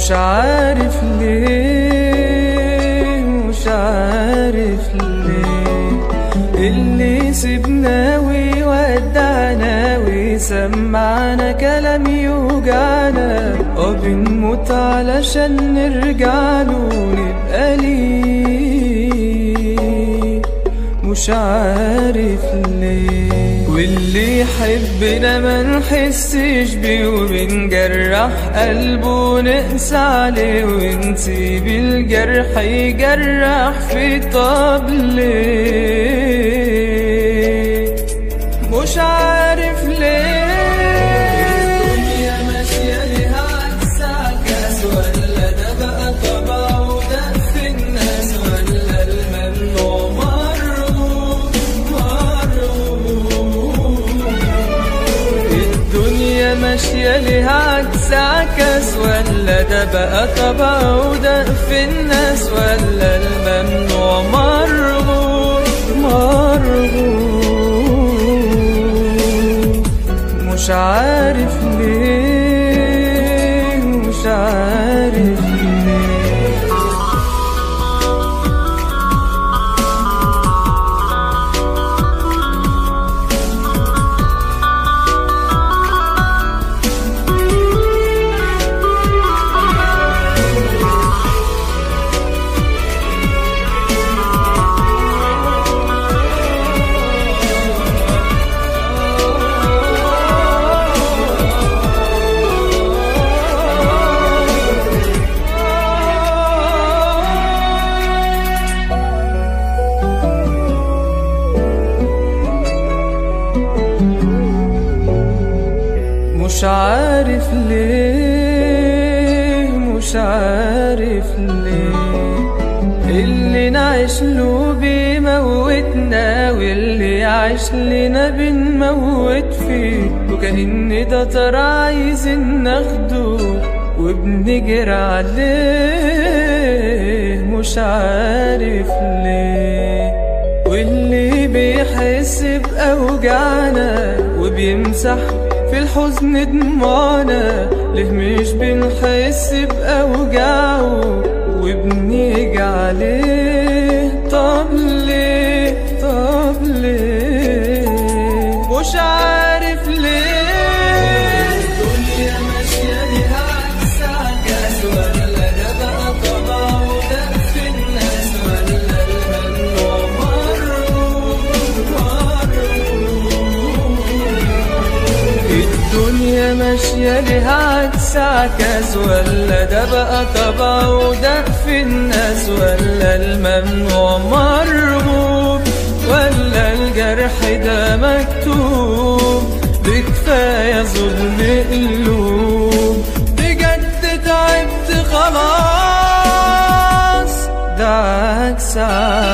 مش عارف ليه مش عارف ليه اللي سيبنا ويودعنا ويسمعنا كلام يوجعنا اه بنموت علشان نرجع له نبقى ليه مش عارف ليه واللي يحبنا ما نحسش بيه وبنجرح قلبه نقسى عليه ونسيب الجرح يجرح في طب ليه مش عارف ليه الدنيا ماشية ليها عكس عكاس ولا ده بقى طبع وده في الناس ولا الممنوع مرغوب مرغوب الدنيا ماشية ليها عكس عكاس ولا ده بقى طبع وده في الناس ولا الممنوع مرغوب مرغوب مش عارف ليه مش عارف ليه مش عارف ليه مش عارف ليه اللي نعيش له بيموتنا واللي يعيش لنا بنموت فيه وكأن ده ترى عايزين ناخده وبنجري عليه مش عارف ليه واللي بيحس بأوجعنا وبيمسح في الحزن دموعنا ليه مش بنحس بأوجاعه وبنيجي عليه طب ليه طب ليه مش عارف ليه الدنيا ماشية ليها عكس عكاس ولا ده بقى طبع وده في الناس ولا الممنوع مرغوب مرغوب الدنيا ماشية ليها عكس عكاس ولا ده بقى طبع وده في الناس ولا الممنوع مرغوب ولا الجرح ده مكتوب بكفاية ظلم قلوب بجد تعبت خلاص ده عكس عكاس